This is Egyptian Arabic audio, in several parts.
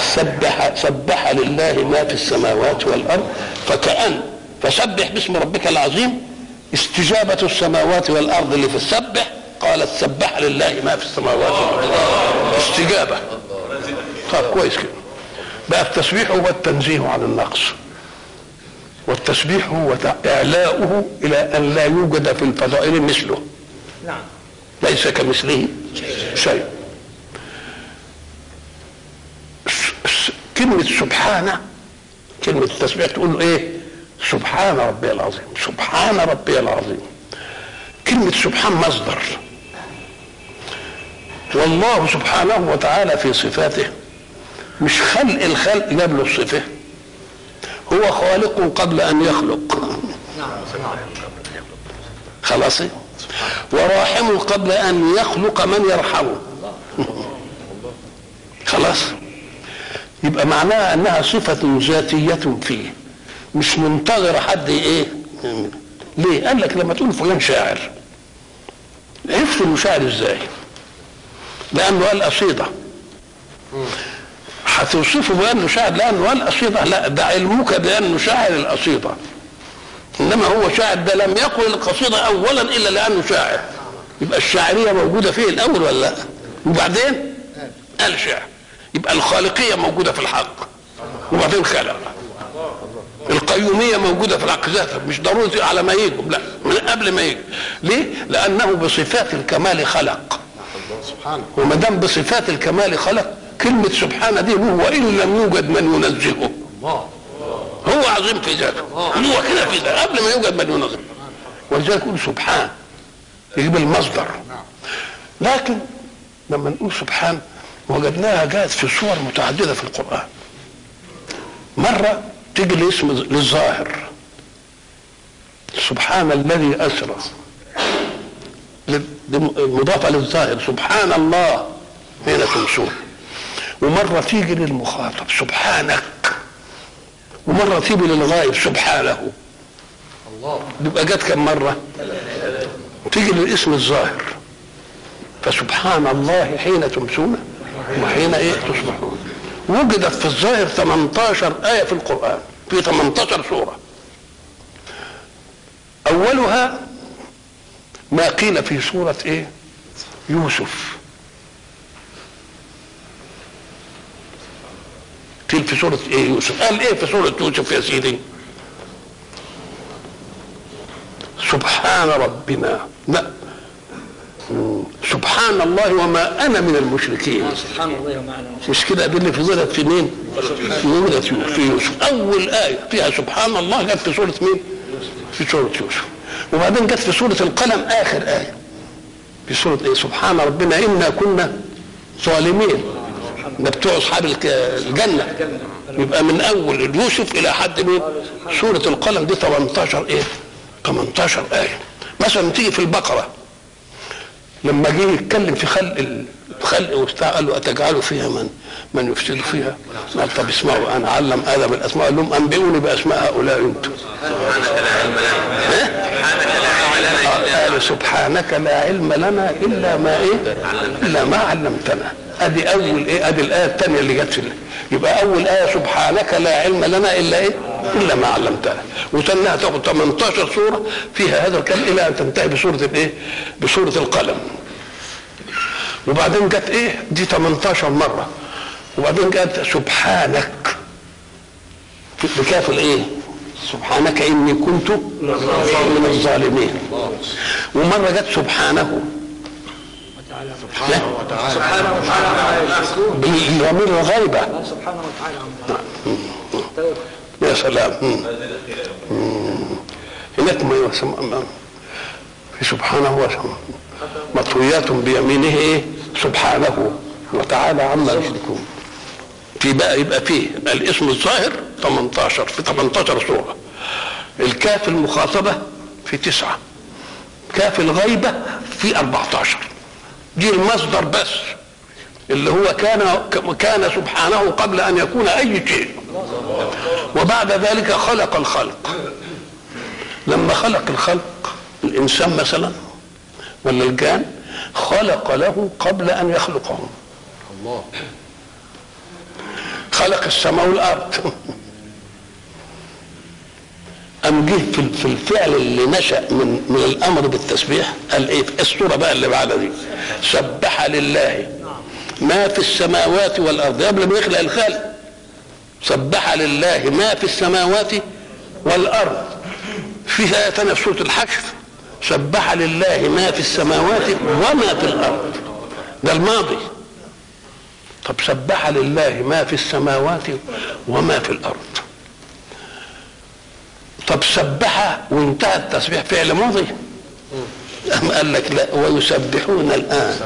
سبح سبح لله ما في السماوات والارض فكأن فسبح باسم ربك العظيم استجابة السماوات والارض اللي في السبح قالت سبح لله ما في السماوات والارض استجابة طب كويس كده بقى التسبيح هو التنزيه عن النقص والتسبيح هو إعلاؤه إلى أن لا يوجد في الفضائل مثله نعم ليس كمثله شيء س- س- كلمة سبحانه كلمة التسبيح تقول له ايه سبحان ربي العظيم سبحان ربي العظيم كلمة سبحان مصدر والله سبحانه وتعالى في صفاته مش خلق الخلق جاب له الصفة هو خالق قبل أن يخلق خلاص وراحم قبل أن يخلق من يرحمه خلاص يبقى معناها أنها صفة ذاتية فيه مش منتظرة حد إيه ليه قال لك لما تقول فلان شاعر عرفت انه شاعر ازاي لانه قال قصيده هتوصفه بانه شاعر لانه قال قصيده لا ده علمك بانه شاعر القصيده انما هو شاعر ده لم يقل القصيده اولا الا لانه شاعر يبقى الشاعريه موجوده فيه الاول ولا لا وبعدين قال شعر يبقى الخالقيه موجوده في الحق وبعدين خلق القيومية موجودة في الحق ذاتها مش ضروري على ما يجوا لا من قبل ما يجوا ليه؟ لأنه بصفات الكمال خلق سبحانه وما دام بصفات الكمال خلق كلمة سبحانه دي هو وإن لم يوجد من ينزهه الله هو عظيم في ذاته هو كده في ذاته قبل ما يوجد من ينزهه ولذلك يقول سبحان يجيب المصدر لكن لما نقول سبحان وجدناها جاءت في صور متعددة في القرآن مرة تيجي الاسم للظاهر سبحان الذي أسرى لل- مضافة للظاهر سبحان الله حين تمسون ومرة تيجي للمخاطب سبحانك ومرة تيجي للغائب سبحانه الله يبقى جت كم مرة تيجي للاسم الظاهر فسبحان الله حين تمسون وحين ايه تصبحون وجدت في الظاهر 18 آية في القرآن في 18 سورة أولها ما قيل في سورة ايه يوسف قيل في سورة ايه يوسف قال ايه في سورة يوسف يا سيدي سبحان ربنا لا مم. سبحان الله وما انا من المشركين سبحان الله ومعنى مش كده دي اللي في ظلت في مين؟ في ولد في يوسف اول ايه فيها سبحان الله جت في سوره مين؟ في سوره يوسف وبعدين جت في سوره القلم اخر ايه في سوره ايه؟ سبحان ربنا انا كنا ظالمين ده بتوع اصحاب الك- الجنه يبقى من اول يوسف الى حد مين؟ سوره القلم دي 18 ايه؟ 18 ايه مثلا تيجي في البقره لما جه يتكلم في خلق الخلق وبتاع قال له اتجعلوا فيها من من يفسد فيها قال طب اسمعوا انا علم ادم الاسماء قال لهم انبئوني باسماء هؤلاء انتم آه، قال سبحانك لا علم لنا الا ما ايه الا ما علمتنا ادي اول ايه ادي الايه الثانيه اللي جت في ال- يبقى اول ايه سبحانك لا علم لنا الا ايه الا ما علمتنا وتنها تاخد 18 سوره فيها هذا الكلام الى ان تنتهي بسوره الايه بسوره القلم وبعدين جت ايه دي 18 مره وبعدين جت سبحانك بكاف الايه سبحانك اني كنت من الظالمين ومره جت سبحانه سبحانه وتعالى سبحانه وتعالى عما يشركون بالضمير الغيبه سبحانه وتعالى عما يا سلام مم. مم. هناك ما يسمى في سبحانه وتعالى مطويات بيمينه ايه سبحانه وتعالى عما يشركون في بقى يبقى فيه الاسم الظاهر 18 في 18 سوره الكاف المخاطبه في تسعه كاف الغيبه في 14 دي المصدر بس اللي هو كان كان سبحانه قبل ان يكون اي شيء وبعد ذلك خلق الخلق لما خلق الخلق الانسان مثلا ولا الجان خلق له قبل ان يخلقهم الله خلق السماء والارض أم جه في في الفعل اللي نشأ من من الأمر بالتسبيح قال إيه الصورة بقى اللي بعدها دي سبح لله ما في السماوات والأرض قبل ما يخلق الخلق سبح لله ما في السماوات والأرض في آية ثانية في سورة الحشر سبح لله ما في السماوات وما في الأرض ده الماضي طب سبح لله ما في السماوات وما في الأرض طب سبح وانتهى التسبيح فعل ماضي أم قال لك لا ويسبحون الآن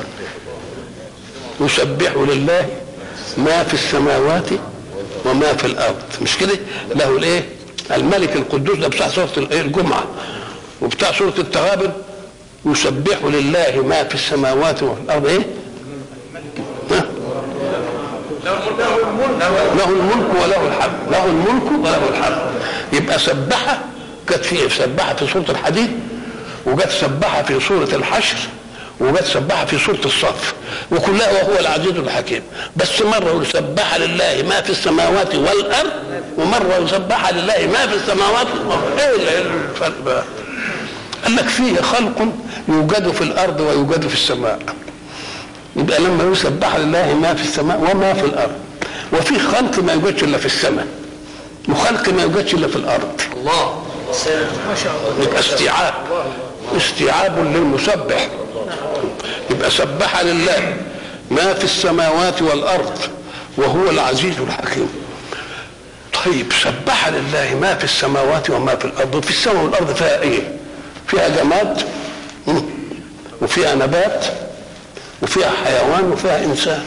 يسبح لله ما في السماوات وما في الأرض مش كده له الايه الملك القدوس ده بتاع سورة الإيه؟ الجمعة وبتاع سورة التغابن يسبح لله ما في السماوات وفي الأرض ايه ها؟ له الملك وله الحمد له الملك وله الحمد يبقى سبح جت في سبح في سوره الحديد وجت سبح في سوره الحشر وجت سبح في سوره الصف وكلها وهو العزيز الحكيم بس مره يسبح لله ما في السماوات والارض ومره يسبح لله ما في السماوات والارض ايه الفرق بقى قال لك فيه خلق يوجد في الارض ويوجد في السماء يبقى لما يسبح لله ما في السماء وما في الارض وفي خلق ما يوجدش الا في السماء وخلق ما يوجدش الا في الارض الله ما شاء الله يبقى استيعاب استيعاب للمسبح يبقى سبح لله ما في السماوات والارض وهو العزيز الحكيم طيب سبح لله ما في السماوات وما في الارض في السماء والارض فيها ايه فيها جماد مم. وفيها نبات وفيها حيوان وفيها انسان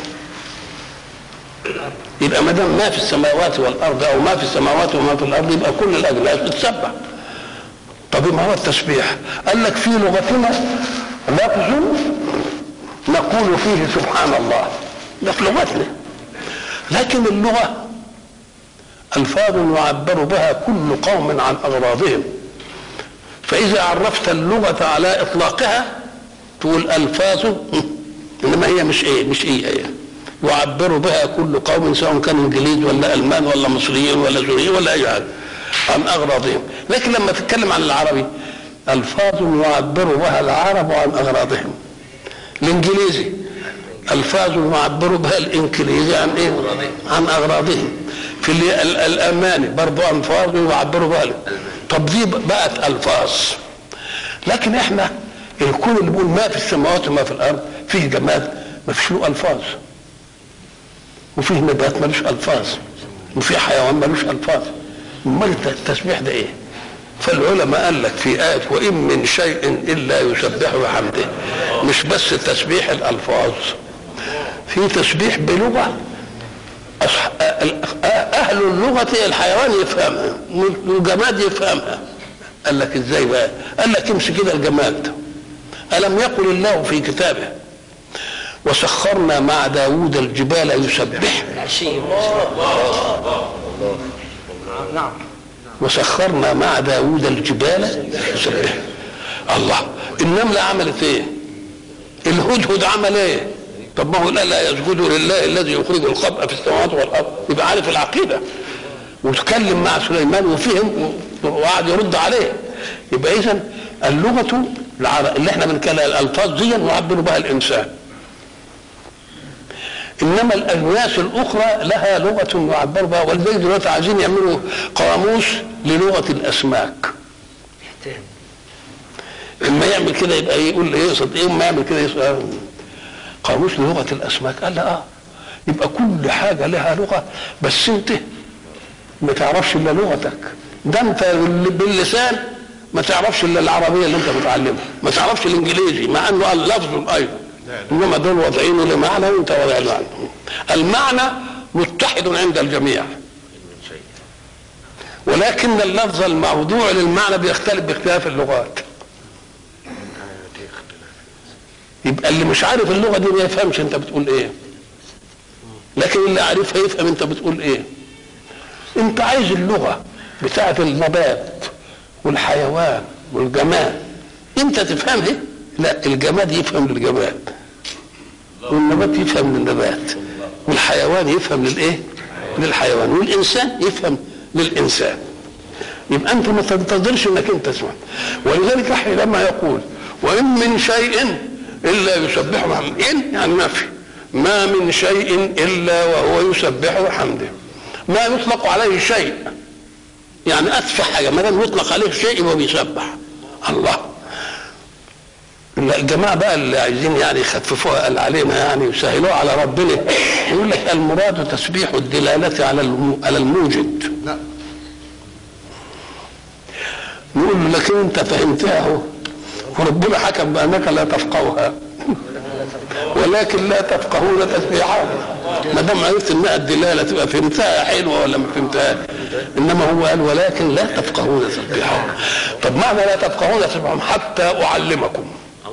يبقى ما دام ما في السماوات والارض او ما في السماوات وما في الارض يبقى كل الاجناس بتسبح طب ما هو التسبيح قال لك في لغتنا لفظ نقول فيه سبحان الله ده في لغتنا لكن اللغه الفاظ يعبر بها كل قوم عن اغراضهم فاذا عرفت اللغه على اطلاقها تقول الفاظ انما هي مش ايه مش ايه, إيه. يعبر بها كل قوم سواء كان انجليز ولا المان ولا مصريين ولا سوريين ولا اي حاجه عن اغراضهم لكن لما تتكلم عن العربي الفاظ يعبر بها العرب عن اغراضهم الانجليزي الفاظ يعبر بها الانجليزي عن ايه عن اغراضهم في اللي ال- الالماني برضه الفاظ يعبروا بها طب دي بقت الفاظ لكن احنا الكون اللي بيقول ما في السماوات وما في الارض فيه جماد ما فيش له الفاظ وفيه نبات ملوش الفاظ وفيه حيوان ملوش الفاظ امال التسبيح ده ايه فالعلماء قال لك في آية وإن من شيء إلا يسبح بحمده مش بس تسبيح الألفاظ في تسبيح بلغة أصح- أهل اللغة الحيوان يفهمها والجماد يفهمها قال لك ازاي بقى قال لك امسك كده الجماد ألم يقل الله في كتابه وسخرنا مع داود الجبال يسبح العشي نعم وسخرنا مع داود الجبال يسبح الله النملة عملت ايه الهدهد عمل ايه طب ما هو لا لا يسجدوا لله الذي يخرج الخبأ في السماوات والارض يبقى عارف العقيده وتكلم مع سليمان وفهم وقعد يرد عليه يبقى اذا اللغه العر- اللي احنا بنتكلم الالفاظ دي نعبر بها الانسان انما الاجناس الاخرى لها لغه يعبر بها ولذلك دلوقتي عايزين يعملوا قاموس للغه الاسماك تهم. اما يعمل كده يبقى يقول يقصد ايه اما يعمل كده يقصد قاموس لغه الاسماك قال لا اه يبقى كل حاجه لها لغه بس انت ما تعرفش الا لغتك ده انت باللسان ما تعرفش الا العربيه اللي انت بتعلمها ما تعرفش الانجليزي مع انه قال لفظ ايضا انما دول واضعينه لمعنى وانت واضع المعنى المعنى متحد عند الجميع ولكن اللفظ الموضوع للمعنى بيختلف باختلاف اللغات يبقى اللي مش عارف اللغه دي ما يفهمش انت بتقول ايه لكن اللي عارفها يفهم انت بتقول ايه انت عايز اللغه بتاعت النبات والحيوان والجماد انت تفهمها لا الجماد يفهم للجماد والنبات يفهم للنبات والحيوان يفهم للايه للحيوان والانسان يفهم للانسان يبقى انت ما تنتظرش انك انت تسمع ولذلك يحيى لما يقول وان من شيء الا يسبح بحمده ان يعني ما في ما من شيء الا وهو يسبح بحمده ما يطلق عليه شيء يعني اتفه حاجه ما دام يطلق عليه شيء يبقى بيسبح الله لا الجماعه بقى اللي عايزين يعني يخففوها قال علينا يعني يسهلوها على ربنا يقول لك المراد تسبيح الدلاله على الم- على الموجد لا نقول له لكن انت فهمتها اهو وربنا حكم بانك لا تفقهها ولكن لا تفقهون تسبيحها ما دام عرفت انها الدلاله تبقى فهمتها حلوه ولا ما فهمتهاش انما هو قال ولكن لا تفقهون تسبيحهم طب معنى لا تفقهون تسبيحهم حتى اعلمكم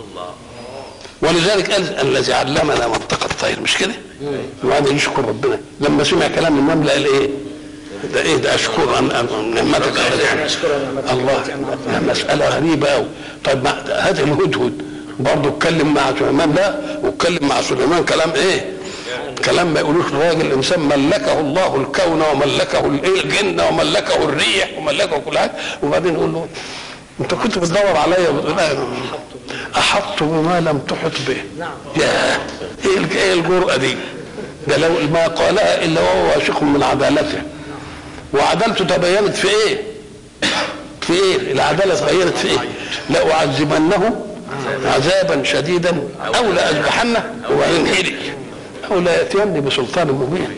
ولذلك قال الذي علمنا منطق الطير مش كده؟ وبعدين يشكر ربنا لما سمع كلام النمله قال ايه؟ ده ايه ده اشكر ان أن- نعمتك علي. أشكر نعمتك الله التي أنعمت لا مساله غريبه قوي طيب ما- هذا الهدهد برضه اتكلم مع سليمان لا واتكلم مع سليمان كلام ايه؟ كلام ما يقولوش الراجل الانسان ملكه الله الكون وملكه الايه الجن وملكه الريح وملكه كل حاجه وبعدين يقول له انت كنت بتدور عليا وبتقول لا احط بما لم تحط به نعم. يا ايه الج- ايه الجرأه دي ده لو ما قالها الا وهو واثق من عدالته وعدالته تبينت في ايه في ايه العداله تغيرت في ايه لاعذبنه عذابا شديدا او لاذبحنه وبعدين هدي او لا ياتيني بسلطان مبين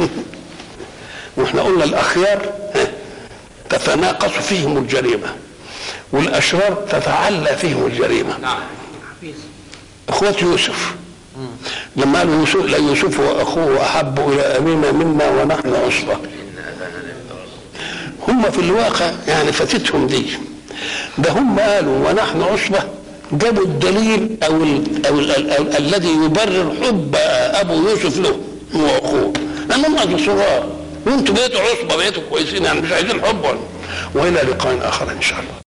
واحنا قلنا الاخيار تتناقص فيهم الجريمه والاشرار تتعلى فيهم الجريمه حفيظ اخوة يوسف لما قالوا يوسف لا يوسف واخوه احب الى ابينا منا ونحن عصبه هم في الواقع يعني فاتتهم دي ده هم قالوا ونحن عصبه جابوا الدليل او ال او ال ال ال الذي يبرر حب ابو يوسف له هو اخوه لانهم قالوا صغار وانتم بقيتوا عصبه بقيتوا كويسين يعني مش عايزين حب ولا والى لقاء اخر ان شاء الله